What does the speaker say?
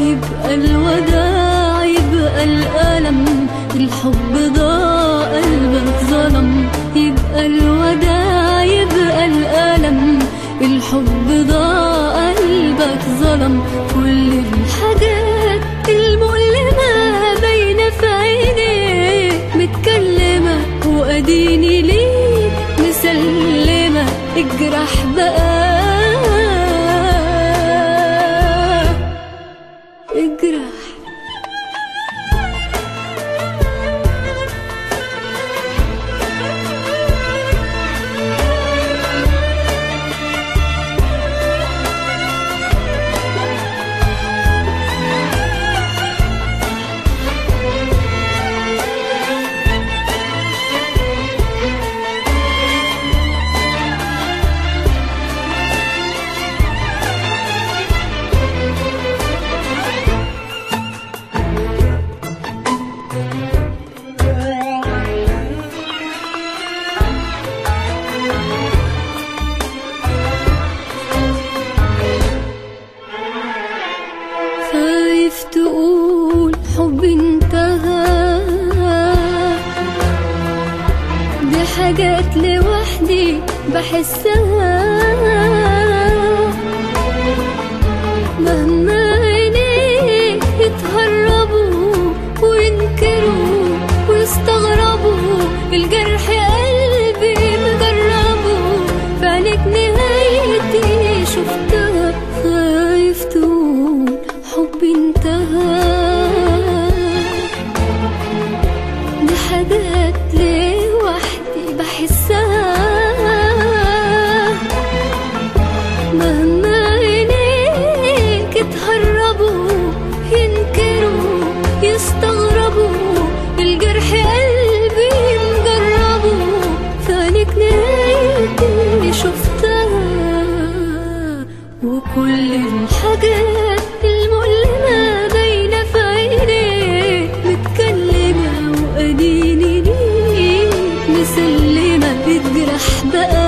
يبقى الوداع يبقى الألم الحب ضاع قلبك ظلم يبقى الوداع يبقى الألم الحب ضاع قلبك ظلم كل الحاجات المؤلمة باينة في عينيك متكلمة وأديني ليك مسلمة اجرح بقى اجرح خايف تقول حبي انتهى دي حاجات لوحدي بحسها مهما عينيك يتهربوا وينكروا ويستغربوا الجرح قلبي مجربه في عينيك نهايتي شفتها خايف تقول حبي انتهى دي حاجات لوحدي بحسها مهما عينيك اتهربوا ينكروا يستغربوا الجرح قلبي مجربه في عينيك نهايتي شفتها وكل الحاجات المؤلمة باينة في عينيك متكلمة وأديني ليك مسلمة بتجرح بقى